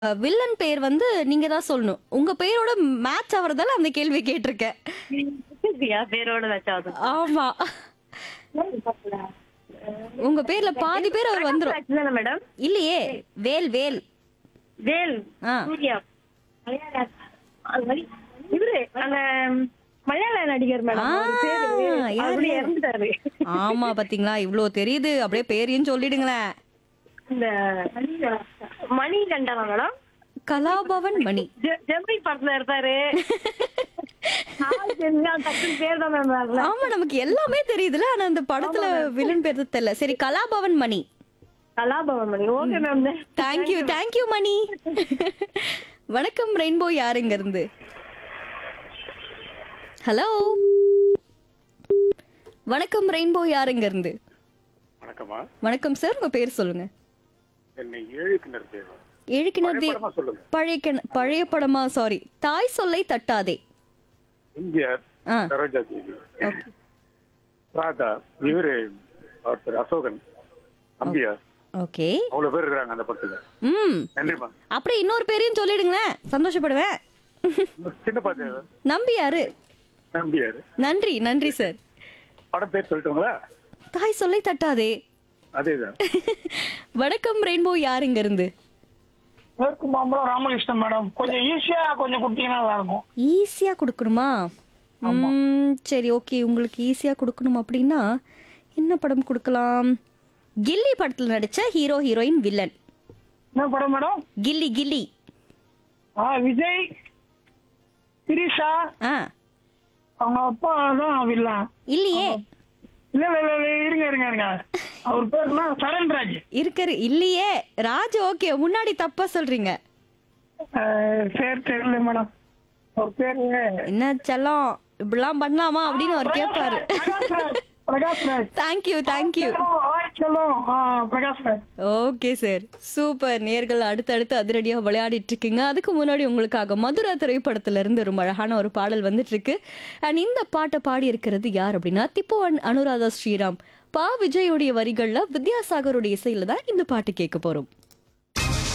Villain பேர் வந்து நீங்க தான் சொல்லணும் உங்க பேரோட மேட்ச் ஆவறதால அந்த கேள்வி கேட்டிருக்கேன் என் பேரோட வச்சாவது ஆமா உங்க பேர்ல பாதி பேர் அவர் வந்துரும் தானே மேடம் இல்லையே வேல் வேல் வேல் ஆ. சூர்யா அது மாதிரி இவரு அந்த மலையாள நடிகர் மேடம் அவர் பேரு ஆ, யாரு? அப்படி இறந்துட்டாரு ஆமா பாத்தீங்களா இவ்ளோ தெரியுது அப்படியே பேரையும் சொல்லிடுங்களேன் இந்த மணிகண்டனா மேடம் கலாபவன் மணி ஜெ- ஜெமினி படத்துல இருப்பாரு ஆள் தெரிஞ்சா டக்குனு பேர் தான் மேம் வரல ஆமா நமக்கு எல்லாமே தெரியுதுல ஆனா அந்த படத்துல வில்லன் பேர் தான் தெரியல சரி Kalabhavan Mani Kalabhavan Mani okay ma'am thank you thank you Mani வணக்கம் ரெயின்போ யாருங்க இருந்து ஹலோ வணக்கம் ரெயின்போ யாருங்க இருந்து வணக்கம்மா வணக்கம் சார் உங்க பேர் சொல்லுங்க என்னை ஏழு கிணறு பேர் எழுக்கினதே படமா சொல்லுங்க பழைய கிண- பழைய படமா சாரி தாய் சொல்லை தட்டாதே எம்ஜிஆர் ஆ சரோஜா தேவி ராதா இவரு அவர் பேர் அசோகன் அம்பியார் ஓகே அவ்வளவு பேர் இருக்கிறாங்க அந்த படத்துல ம் நன்றிம்மா அப்படியே இன்னொரு பேரையும் சொல்லிடுங்களேன் சந்தோஷப்படுவேன் சின்ன பாத்து நம்பியாரு நம்பியார் நன்றி நன்றி சார் படம் பேர் சொல்லிட்டுங்களா தாய் சொல்லை தட்டாதே அதேதான் வணக்கம் ரெயின்போ யாருங்க இருந்து மேற்கு மாம்பழம் ராமகிருஷ்ணன் மேடம் கொஞ்சம் ஈஸியா கொஞ்சம் கொடுத்தீங்கன்னா நல்லா இருக்கும் ஈஸியா கொடுக்கணுமா ம், சரி ஓகே உங்களுக்கு ஈஸியா கொடுக்கணும் அப்படின்னா என்ன படம் கொடுக்கலாம் கில்லி படத்துல நடிச்ச ஹீரோ ஹீரோயின் வில்லன் என்ன படம் மேடம் கில்லி கில்லி ஆ விஜய் திரிஷா ஆ அவங்க அப்பா தான் வில்லன் இல்லையே இல்ல இல்ல இல்ல, இல்ல இருங்க இருங்க இருங்க அவர் பேருனா சரண்ராஜ் இருக்கரு இல்லையே ராஜ் ஓகே முன்னாடி தப்பா சொல்றீங்க அஹ், பேர் தெரியல மேடம் அவர் பேரு என்ன செல்லம் இப்படிலாம் பண்ணலாமா அப்படின்னு அவர் கேட்பாரு பிரகாஷ் ராஜ் பிரகாஷ் ராஜ் தேங்க்யூ தேங்க்யூ சொல்லும் Prakash Raj okay sir super நேர்கள் அடுத்தடுத்து அதிரடியா விளையாடிட்டு இருக்கீங்க அதுக்கு முன்னாடி உங்களுக்காக மதுரா திரைப்படத்துல இருந்து ஒரு அழகான ஒரு பாடல் வந்துட்டு இருக்கு அண்ட் இந்த பாட்டை பாடி இருக்கிறது யார் அப்படின்னா திப்பு அன் அனுராதா ஸ்ரீராம் பா விஜயோடைய வரிகள்ல வித்யாசாகருடைய இசையில தான் இந்த பாட்டு கேட்க போறோம்